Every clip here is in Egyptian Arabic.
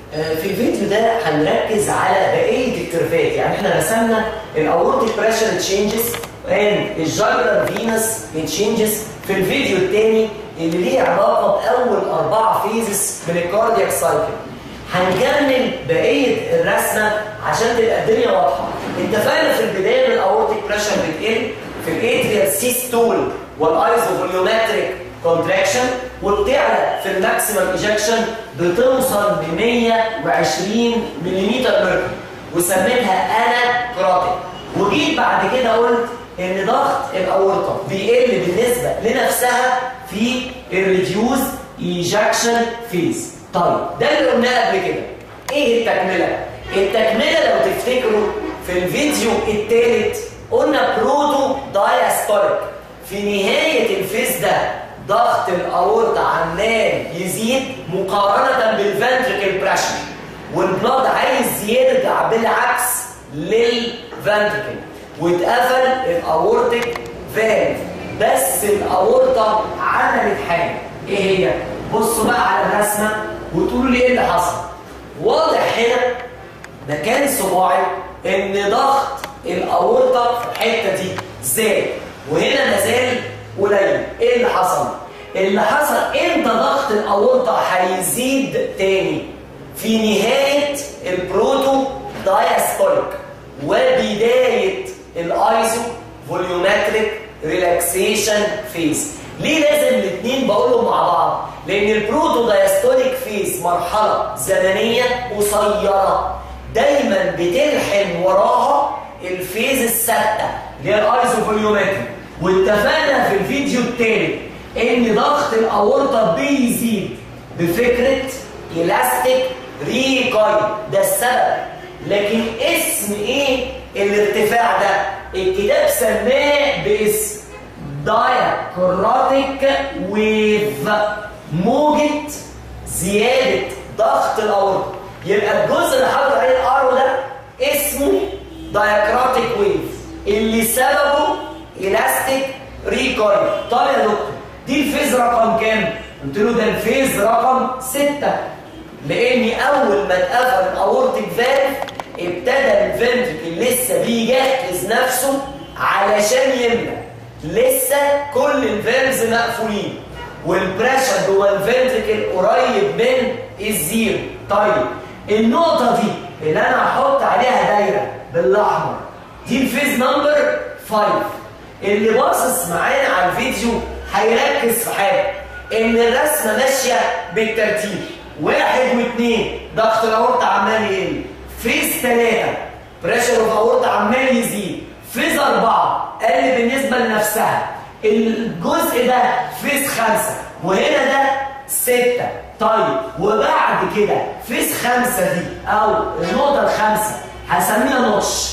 في الفيديو ده هنركز على بقيه الكيرفات يعني احنا رسمنا الاورتيك بريشر تشينجز and الجايرال فينس تشينجز في الفيديو الثاني اللي ليه علاقه باول اربعه فيزز من الكاردياك سايكل هنكمل بقيه الرسمه عشان تبقى الدنيا واضحه اتفقنا في البدايه ان الاورتيك بريشر بتقل في الاتريال سيستول والايزوفوليومتريك كونتراكشن وبتعلى في الماكسيمم ايجكشن بتوصل ل 120 ملم مركب وسميتها انا كراتيك وجيت بعد كده قلت ان ضغط الاورطه بيقل بالنسبه لنفسها في الريديوز ايجكشن فيز طيب ده اللي قلناه قبل كده ايه التكمله التكمله لو تفتكروا في الفيديو الثالث قلنا بروتو دايستوليك في نهايه الفيز ده ضغط الاورطه عمال يزيد مقارنه بالفنتريكل بريشر والبلاد عايز يرجع بالعكس للفنتريكل واتقفل الاورتيك فالف بس الاورطه عملت حاجه ايه هي بصوا بقى على الرسمه وتقولوا لي ايه اللي حصل واضح هنا مكان صباعي ان ضغط الاورطه في الحته دي زاد وهنا مازال قليل ايه اللي حصل اللي حصل امتى ضغط الاورطه هيزيد تاني في نهايه البروتو دايستوليك وبدايه الايزو فوليومتريك ريلاكسيشن فيز ليه لازم الاثنين بقولهم مع بعض لان البروتو دايستوليك فيز مرحله زمنيه قصيره دايما بتلحم وراها الفيز الثابته اللي هي الايزو فوليومتريك واتفقنا في الفيديو التالي ان ضغط الاورطه بيزيد بفكره الاستيك ريكويل ده السبب لكن اسم ايه الارتفاع ده الكتاب سماه باسم دايكراتيك ويف موجة زيادة ضغط الأورطة يبقى الجزء اللي حاطط عليه الارو ده اسمه دايكراتيك ويف اللي سببه الاستيك ريكويل طب يا دكتور دي الفيز رقم كام؟ قلت له ده الفيز رقم 6 لاني اول ما اتقفل الاورتيك فالف ابتدى الفنتركل لسه بيجهز نفسه علشان يملى لسه كل الفالفز مقفولين والبريشر جوه الفنتركل قريب من الزيرو طيب النقطه دي اللي انا هحط عليها دايره بالاحمر دي الفيز نمبر 5 اللي باصص معانا على الفيديو هيركز في حاجه ان الرسمه ماشيه بالترتيب واحد واثنين ضغط الاورطه عمال يقل فيز ثلاثه بريشر اوف اورطه عمال يزيد فيز اربعه قل بالنسبه لنفسها الجزء ده فيز خمسه وهنا ده سته طيب وبعد كده فيز خمسه دي او النقطه الخامسه هسميها نوتش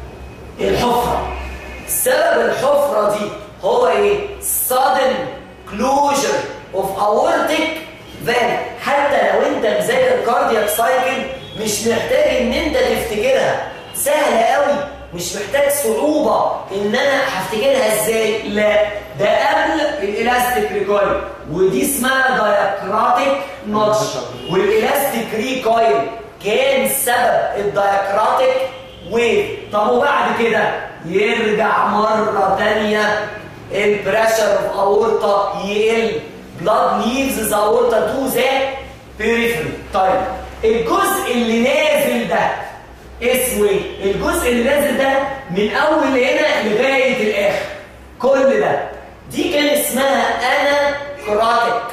الحفره سبب الحفره دي هو ايه؟ sudden closure of aortic vein حتى لو انت مذاكر كاردياك سايكل مش محتاج ان انت تفتكرها سهله قوي مش محتاج صعوبه ان انا هفتكرها ازاي لا ده قبل الالاستيك ريكويل ودي اسمها دايكراتيك نوتش والالاستيك ريكويل كان سبب الدايكراتيك ويف طب وبعد كده يرجع مره ثانيه البريشر اوف اورطه يقل blood leaves the aorta to the periphery طيب الجزء اللي نازل ده اسمه ايه؟ الجزء اللي نازل ده من اول هنا لغايه الاخر كل ده دي كان اسمها انا كراتيك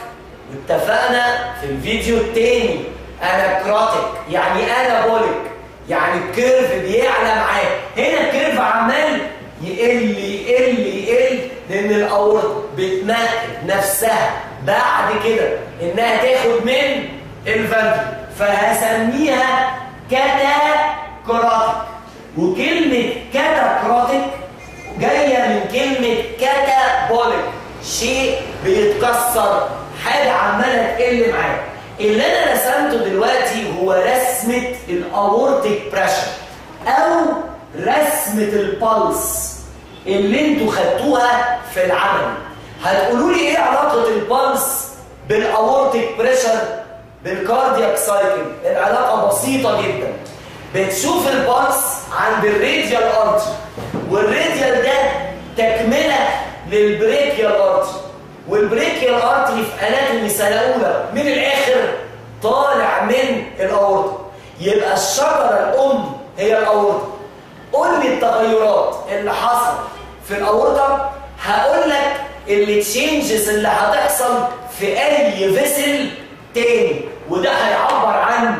واتفقنا في الفيديو التاني انا كراتيك يعني انا بوليك يعني الكيرف بيعلى معاه هنا الكيرف عمال يقل يقل يقل لان الاورطه بتمهد نفسها بعد كده انها تاخد من الفنتر فهسميها كاتاكراتيك وكلمه كاتاكراتيك جايه من كلمه كاتابوليك شيء بيتكسر حاجه عماله تقل معاه اللي انا رسمته دلوقتي هو رسمه الاورتيك بريشر او رسمه البلس اللي انتوا خدتوها في العمل هتقولوا لي ايه علاقه البلس بالاورتيك بريشر بالكاردياك سايكل العلاقه بسيطه جدا بتشوف البلس عند الراديال ارتري والراديال ده تكمله للبريكيال ارتري والبريكيال ارتري في اناتومي سنه اولى من الاخر طالع من الاورطه يبقى الشجره الام هي الاورطه قول لي التغيرات اللي حصلت في الاورطه هقول لك اللي تشينجز اللي هتحصل في اي فيسل تاني وده هيعبر عن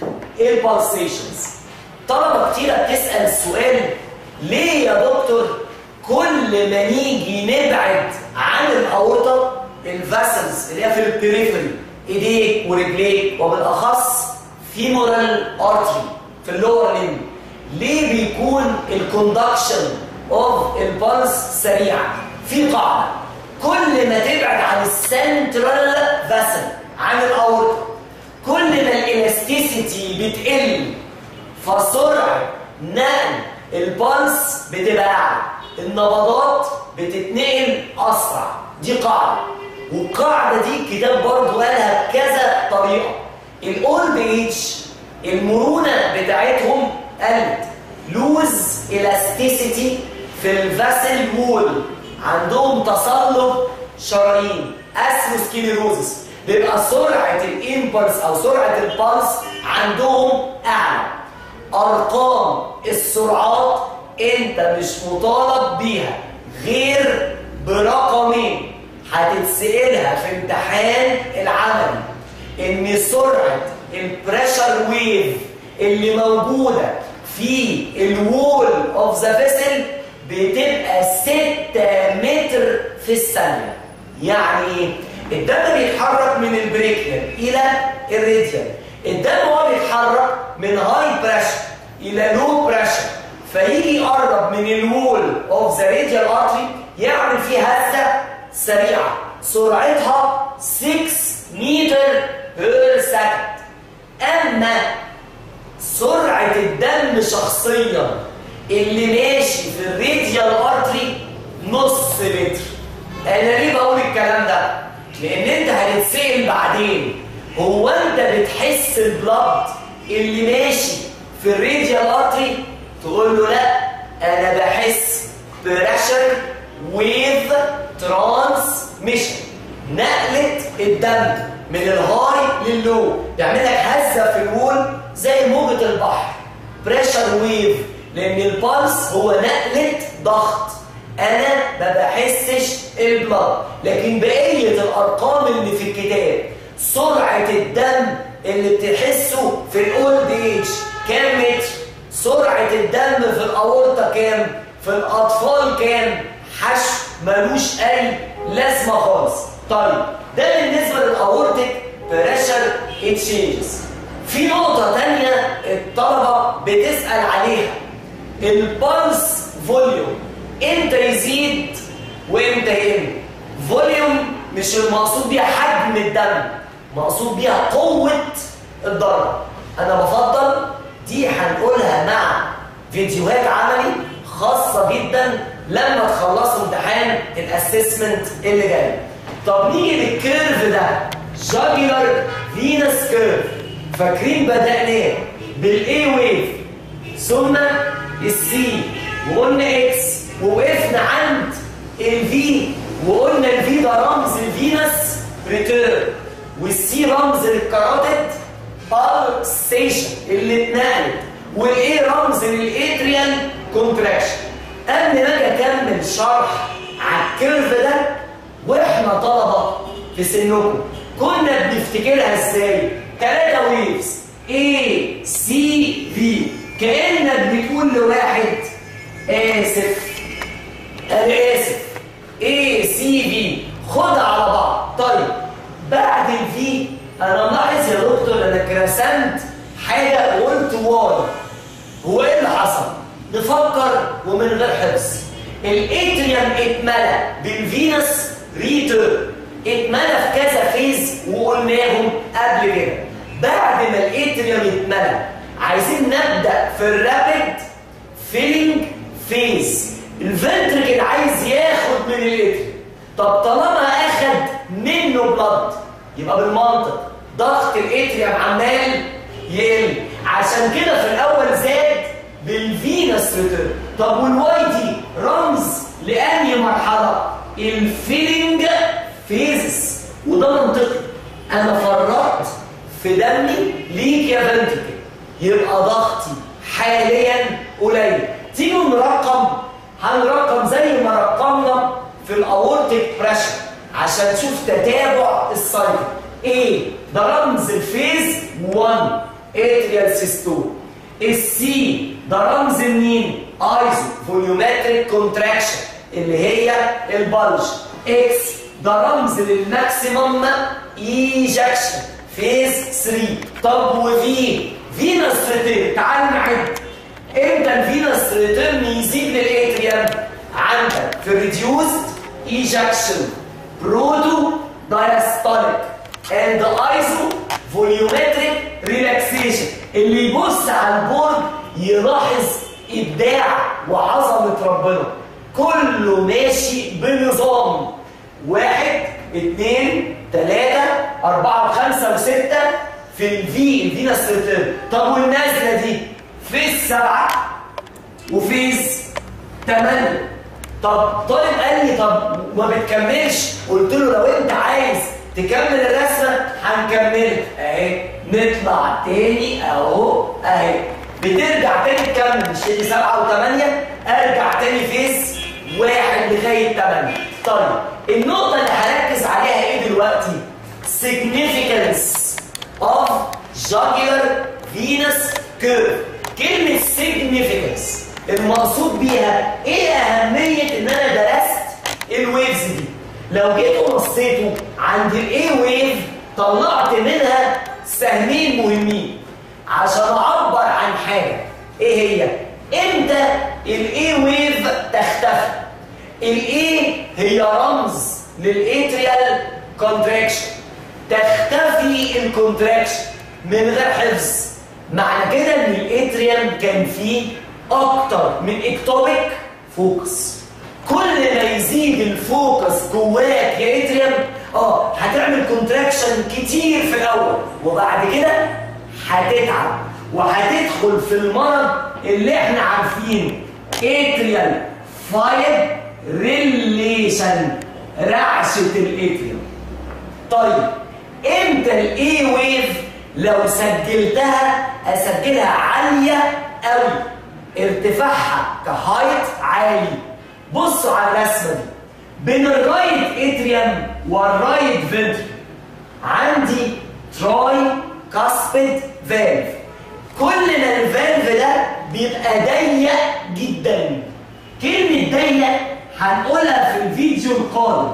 البالسيشنز طلبه كتيره بتسال السؤال ليه يا دكتور كل ما نيجي نبعد عن الاورطه الفاسلز اللي هي في البريفري ايديك ورجليك وبالاخص فيمورال ارتري في اللور لين ليه بيكون الكوندكشن اوف البلس سريع في قاعده كل ما تبعد عن السنترال فاسل عن الاورطه كل ما الالاستيسيتي بتقل فسرعه نقل البلس بتبقى اعلى النبضات بتتنقل اسرع دي قاعده والقاعده دي الكتاب برضه قالها بكذا طريقه الاولد ايج المرونه بتاعتهم قلت لوز الاستيسيتي في الفاسل وول عندهم تصلب شرايين اسموسكليروزس بيبقى سرعه الامبلس او سرعه البلس عندهم اعلى ارقام السرعات انت مش مطالب بيها غير برقمين هتتسالها في امتحان العملي ان سرعه البريشر ويف اللي موجوده في الوول اوف ذا فيسل بتبقى 6 متر في الثانيه يعني الدم بيتحرك من البريكيال الى الراديال الدم هو بيتحرك من هاي بريشر الى لو بريشر فيجي يقرب من الوول اوف ذا راديال ارتري يعمل فيه هزه سريعه سرعتها 6 متر بير سكند اما سرعه الدم شخصيا اللي ماشي في الراديال ارتري نص متر انا ليه بقول الكلام ده لان انت هتتسال بعدين هو انت بتحس البلد اللي ماشي في الراديال ارتري تقول له لا انا بحس بريشر ويف ترانسميشن نقله الدم من الهاي لللو بيعمل لك هزه في الوول زي موجه البحر بريشر ويف لان البلس هو نقله ضغط انا ما بحسش البلد لكن بقيه الارقام اللي في الكتاب سرعه الدم اللي بتحسه في الاولد ايج كام متر سرعه الدم في الاورطه كام في الاطفال كام حشو ملوش اي لازمه خالص طيب ده بالنسبه للاورتيك بريشر اتشينجز في نقطه ثانيه الطلبه بتسال عليها البلس فوليوم امتى يزيد وامتى يقل فوليوم مش المقصود بيها حجم الدم مقصود بيها قوه الضربه انا بفضل دي هنقولها مع فيديوهات عملي خاصه جدا لما تخلصوا امتحان الاسسمنت اللي جاي طب نيجي للكيرف ده جاجلر فينس كيرف فاكرين بدأناه بالاي ويف ثم السي وقلنا اكس ووقفنا عند الفي وقلنا الفي ده رمز الفينس ريتيرن والسي رمز للكاراتيد بالسيشن اللي اتنقلت والاي رمز للاتريال كونتراكشن قبل ما اجي اكمل شرح على الكيرف ده واحنا طلبه في سنكم كنا بنفتكرها ازاي؟ ثلاثة ويفز A C V كأنك بتقول لواحد آسف أنا آسف A C V خد على بعض طيب بعد الفي أنا ملاحظ يا دكتور أنك رسمت حاجة وقلت واي هو إيه اللي حصل؟ نفكر ومن غير حفظ الاتريوم اتملى بالفينس ريتر اتملى في كذا فيز وقلناهم قبل كده بعد ما الاتريوم اتملى عايزين نبدا في الرابid فيلينج فيز الفنتركل عايز ياخد من الاتريوم طب طالما اخد منه بلد يبقى بالمنطق ضغط الاتريوم عمال يقل عشان كده في الاول زاد بالفينس ريتيرن طب والواي دي رمز لانهي مرحله الفيلنج فيزس وده منطقي انا فرطت في دمي ليك يا فنتكل يبقى ضغطي حاليا قليل تيجوا نرقم هنرقم زي ما رقمنا في الاورتيك بريشر عشان تشوف تتابع السايكل ايه ده رمز الفيز 1 اتريال سيستول السي ده رمز مين ايزو فوليومتريك كونتراكشن اللي هي البلج اكس ده رمز للماكسيمم ايجكشن فيز 3 طب وفي فينس ريتيرن تعال نعد امتى الفينس ريتيرن يزيد للاتريوم عندك في ريديوسد ايجكشن برودو diastolic and iso volumetric relaxation اللي يبص على البورد يلاحظ ابداع وعظمه ربنا كله ماشي بنظام واحد اثنين ثلاثة أربعة وخمسة وستة في الفي الفينس ريتيرن طب والنازلة دي فيز سبعة وفيز ثمانية طب طالب قال لي طب ما بتكملش قلت له لو انت عايز تكمل الرسمه هنكملها اهي نطلع تاني اهو اهي بترجع تاني تكمل مش دي سبعه وثمانيه ارجع تاني فيس واحد لغايه ثمانيه طيب النقطه اللي هركز عليها ايه دلوقتي؟ significance of jugular venous curve كلمه significance المقصود بيها ايه اهميه ان انا درست الويفز دي لو جيتوا بصيتوا عند الاي ويف طلعت منها سهمين مهمين عشان اعبر عن حاجه ايه هي امتى الاي ويف تختفي الاي هي رمز للاتريال كونتراكشن تختفي الكونتراكشن من غير حفظ معنى كده ان الاتريوم كان فيه اكتر من اكتوبيك فوكس كل ما يزيد الفوكس جواك يا اتريوم اه هتعمل كونتراكشن كتير في الاول وبعد كده هتتعب وهتدخل في المرض اللي احنا عارفينه اتريال فايب ريليشن رعشه الاتريوم طيب امتى الاي ويف لو سجلتها اسجلها عاليه قوي ارتفاعها كهايت عالي بصوا على الرسمه دي بين الرايت اتريوم والرايت فنتري عندي تراي كاسبيد فالف كل ما الفالف ده بيبقى ضيق جدا كلمه ضيق هنقولها في الفيديو القادم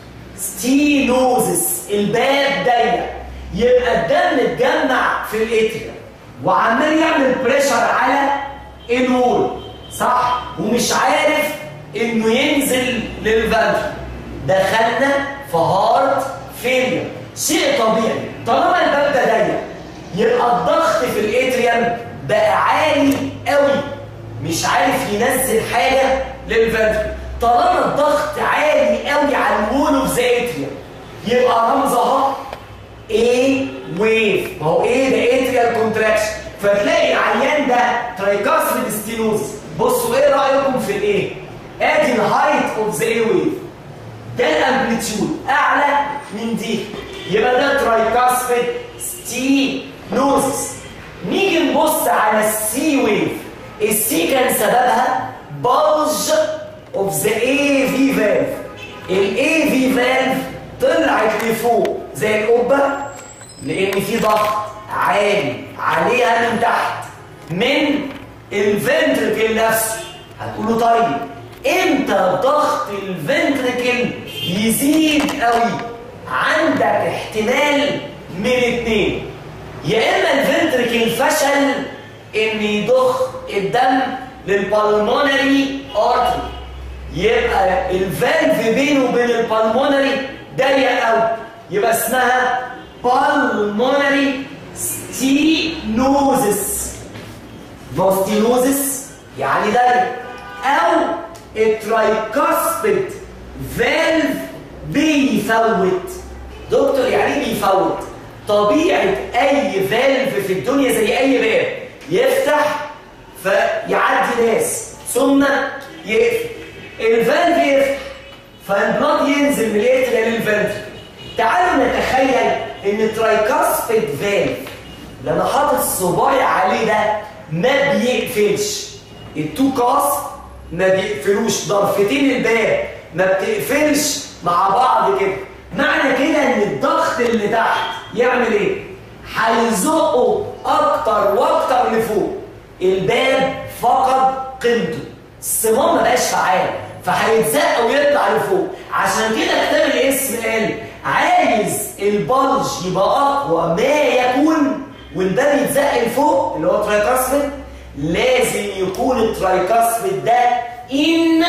ستينوزس الباب ضيق يبقى الدم اتجمع في الاتريوم وعمال يعمل بريشر على الوول صح ومش عارف انه ينزل للفالف دخلنا في هارت فيلير شيء طبيعي طالما الباب ده ضيق يبقى الضغط في الاتريوم بقى عالي قوي مش عارف ينزل حاجه للفالف طالما الضغط عالي قوي على الوول اوف ذا اتريوم يبقى رمزها ايه ويف ما هو ايه ده اتريال كونتراكشن فتلاقي العيان ده ترايكاسميد ستينوزس بصوا ايه رايكم في الايه ادي الهايت اوف ذا اي ويف ده الامبليتيود اعلى من دي يبقى ده ترايكاسميد ستينوزس نيجي نبص على السي ويف السي كان سببها بلج اوف ذا اي في فالف الاي في فالف طلعت لفوق زي القبه لان في ضغط عالي عليها من تحت من الفنتركل نفسه هتقولوا طيب امتى ضغط الفنتركل يزيد قوي عندك احتمال من اتنين يا اما الفنتركل فشل ان يضخ الدم للبالمونري ارتري يبقى الفالف بينه وبين البالمونري ضيق قوي يبقى اسمها بالمونري ستينوزس فاستينوزس يعني ضيق او الترايكاسبيد فالف بيفوت دكتور يعني ايه بيفوت طبيعه اي فالف في الدنيا زي اي باب يفتح فيعدي ناس ثم يقفل الفالف يفتح فالبلاد ينزل من الاتريا للفالف تعالوا نتخيل ان الترايكاسبيد فالف اللي انا حاطط صباعي عليه ده ما بيقفلش التو كاس ما بيقفلوش ضرفتين الباب ما بتقفلش مع بعض كده معنى كده ان الضغط اللي تحت يعمل ايه هيزقه اكتر واكتر لفوق الباب فقد قيمته الصمام ما بقاش فعال فهيتزق ويطلع لفوق عشان كده كتاب الاسم قال عايز البلج يبقى اقوى ما يكون والباب يتزق لفوق اللي هو ترايكاسبيد لازم يكون الترايكاسبيد ده ان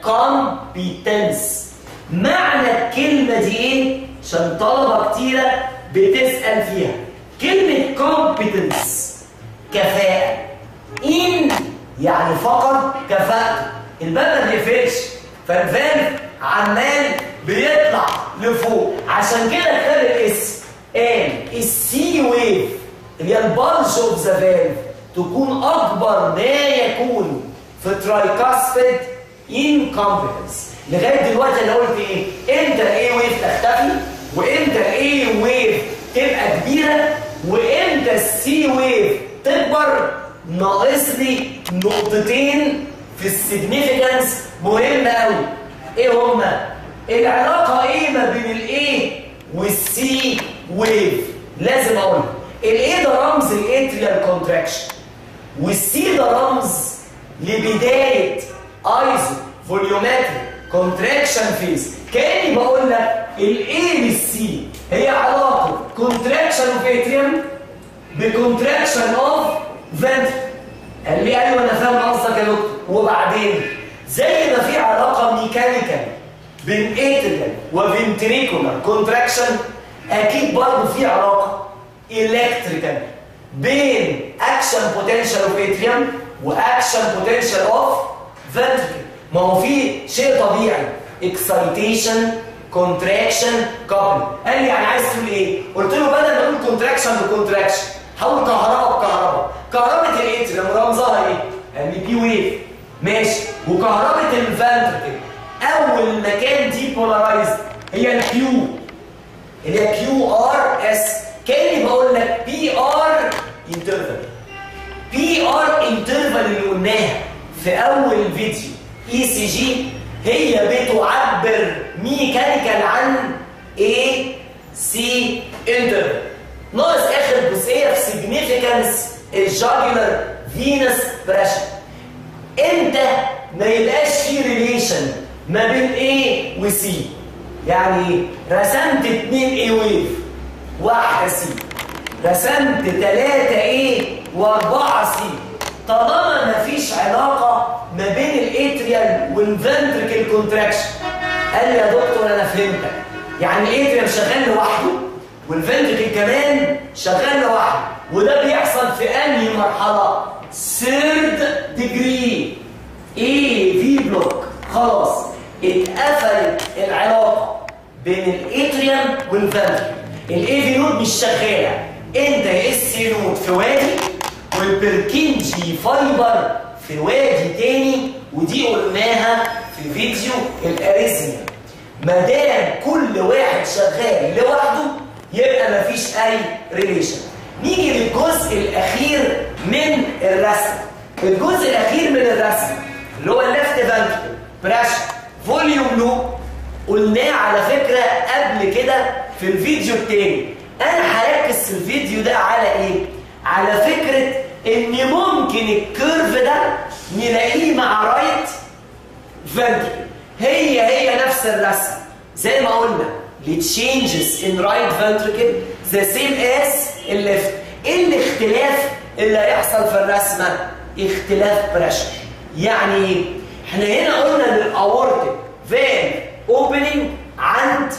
كومبيتنس معنى الكلمه دي ايه عشان طلبه كتيره بتسال فيها كلمه كومبيتنس كفاءه ان يعني فقط كفاءته الباب ما بيقفلش فالفالف عمال بيطلع لفوق عشان كده كتاب الاسم قال السي ويف اللي هي البلج اوف ذا فالف تكون اكبر ما يكون في ترايكاسبيد انكومبتنس لغايه دلوقتي انا قلت ايه؟ امتى الاي ويف تختفي؟ وامتى الاي ويف تبقى كبيره؟ وامتى السي ويف تكبر؟ ناقص لي نقطتين في السيجنيفيكانس مهمه قوي ايه هما؟ العلاقه ايه ما بين الاي والسي ويف لازم اقولها الاي ده رمز الاتريال كونتراكشن والسي ده رمز لبدايه ايزو فوليومتري كونتراكشن فيز كاني بقول لك الاي بالسي هي علاقه كونتراكشن اوف اتريوم بكونتراكشن اوف فنتري قال لي ايوه انا فاهم قصدك يا دكتور وبعدين زي ما في علاقه ميكانيكال بين اتريال وفنتريكولار كونتراكشن اكيد برضه في علاقه الكتريكال بين اكشن بوتنشال اوف اتريوم واكشن بوتنشال اوف فنتريكل ما هو في شيء طبيعي اكسايتيشن كونتراكشن كابل قال لي يعني عايز تقول ايه قلت له بدل ما اقول كونتراكشن بكونتراكشن هقول كهرباء بكهرباء كهرباء الاتريوم رمزها ايه قال لي بي ويف ماشي وكهرباء الفنتريكل اول مكان دي بولارايزد هي الكيو اللي هي كيو ار اس كاني بقول لك بي ار انترفال بي ار انترفال اللي قلناها في اول فيديو اي سي جي هي بتعبر ميكانيكال عن اي سي انترفال ناقص اخر جزئيه في سيجنيفيكانس الجاجولار فينس بريشر امتى ما يبقاش في ريليشن ما بين A و C يعني رسمت اتنين A ويف واحدة C رسمت تلاتة A واربعة C طالما مفيش علاقة ما بين الاتريال والفنتريكل كونتراكشن قال لي يا دكتور انا فهمتك يعني الاتريال شغال لوحده والفنتريكل كمان شغال لوحده وده بيحصل في انهي مرحلة؟ ثيرد ديجري ايه في بلوك خلاص اتقفلت العلاقه بين الاتريوم والفنتريكل الاي في نود مش شغاله انت اس نود في وادي والبركنجي فايبر في وادي تاني ودي قلناها في فيديو الاريزميا ما دام كل واحد شغال لوحده يبقى مفيش اي ريليشن نيجي للجزء الاخير من الرسم الجزء الاخير من الرسم اللي هو الليفت فانتريكل بريشر فوليوم لوب قلناه على فكره قبل كده في الفيديو التاني انا هركز في الفيديو ده على ايه على فكره ان ممكن الكيرف ده نلاقيه مع رايت فانتريكل هي هي نفس الرسم زي ما قلنا لتشينجز ان رايت فانتريكل ذا سيم اس الليفت ايه الاختلاف اللي هيحصل في الرسمه اختلاف بريشر يعني ايه احنا هنا قلنا ان الاورتيك فين اوبننج عند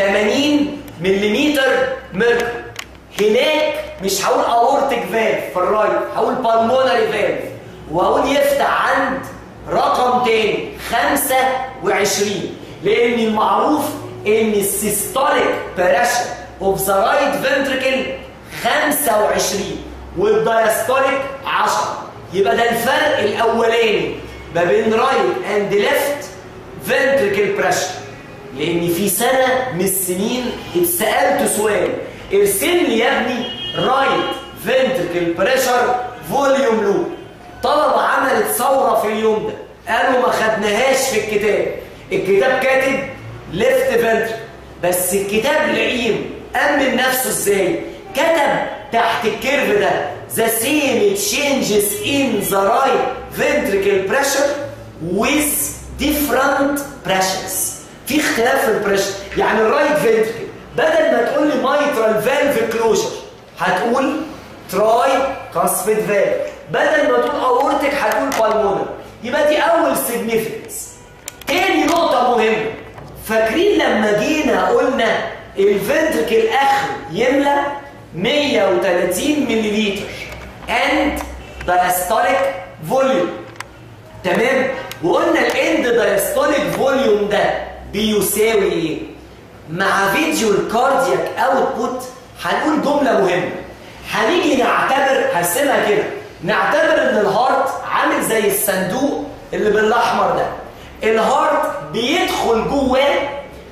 80 ملم ميركوري هناك مش هقول اورتيك فالف في الرايت هقول بالمونري فالف واقول يفتح عند رقم تاني 25 لان المعروف ان السيستوليك بريشر اوف ذا رايت فنتركل 25 والدايستوليك 10 يبقى ده الفرق الاولاني ما بين رايت اند ليفت فنتركل بريشر لان في سنه من السنين اتسالت سؤال ارسم لي يا ابني رايت فنتركل بريشر فوليوم لوب طلبه عملت ثوره في اليوم ده قالوا ما خدناهاش في الكتاب الكتاب كاتب ليفت فنتركل بس الكتاب لعيم امن نفسه ازاي كتب تحت الكيرف ده the same changes in the right ventricle pressure with different pressures في اختلاف في البريشر يعني الرايت فنتركل بدل ما تقول لي mitral valve closure هتقول تراي كاسبت فالف بدل ما تقول اورتك هتقول بالمونر يبقى دي اول سيجنيفيكانس تاني نقطة مهمة فاكرين لما جينا قلنا الفنتركل اخر يملى 130 ملليلتر اند diastolic فوليوم تمام وقلنا الاند diastolic فوليوم ده بيساوي ايه مع فيديو الكاردياك اوتبوت هنقول جمله مهمه هنيجي نعتبر هرسمها كده نعتبر ان الهارت عامل زي الصندوق اللي بالاحمر ده الهارت بيدخل جواه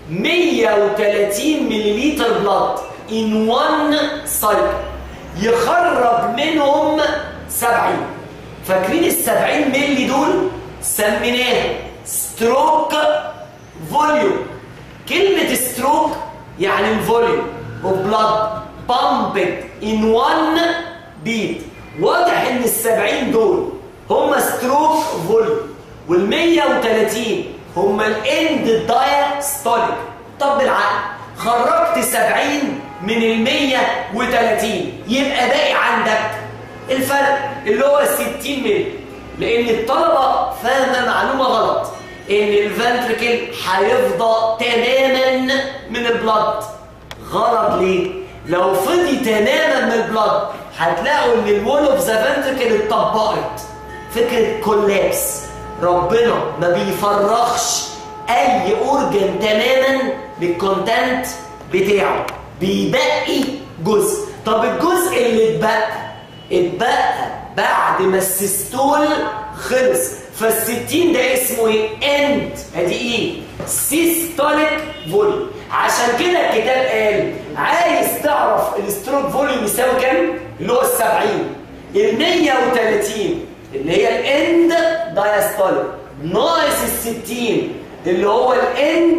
130 ملليلتر بلاد in one cycle يخرج منهم 70 فاكرين ال 70 مللي دول سميناهم ستروك فوليوم كلمة ستروك يعني الفوليوم of blood pumped in one beat واضح ان ال 70 دول هم ستروك فوليوم وال 130 هم الاند دايستوليك طب بالعقل خرجت 70 من ال 130 يبقى باقي عندك الفرق اللي هو 60 مللي لان الطلبه فاهمه معلومه غلط ان الفنتركل هيفضى تماما من البلد غلط ليه لو فضي تماما من البلد هتلاقوا ان الوول اوف ذا فنتركل اتطبقت فكره كولابس ربنا ما بيفرغش اي اورجن تماما بالكونتنت بتاعه بيبقي جزء طب الجزء اللي اتبقى اتبقى بعد ما السيستول خلص فالستين ده اسمه ايه؟ اند ادي ايه؟ سيستوليك فوليوم عشان كده الكتاب قال عايز تعرف الستروك فوليوم يساوي كام؟ اللي هو ال 70 ال 130 اللي هي الاند دايستوليك ناقص ال 60 اللي هو الاند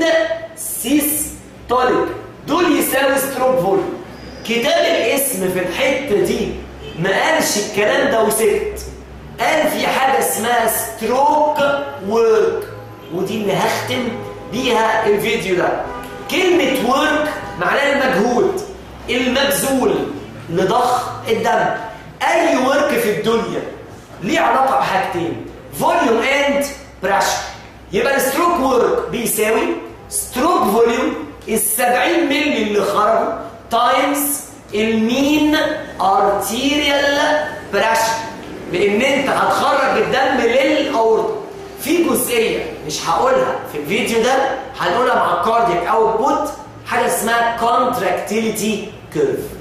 سيستوليك دول يساوي ستروك فوليوم كتاب الاسم في الحته دي ما قالش الكلام ده وسكت قال في حاجه اسمها ستروك وورك ودي اللي هختم بيها الفيديو ده كلمه وورك معناها المجهود المبذول لضخ الدم اي ورك في الدنيا ليه علاقه بحاجتين فوليوم اند بريشر يبقى الستروك وورك بيساوي ستروك فوليوم ال 70 مللي اللي خرجوا تايمز المين ارتيريال بريشر لان انت هتخرج الدم للاورطه في جزئيه مش هقولها في الفيديو ده هنقولها مع الكاردياك اوتبوت حاجه اسمها كونتراكتيليتي كيرف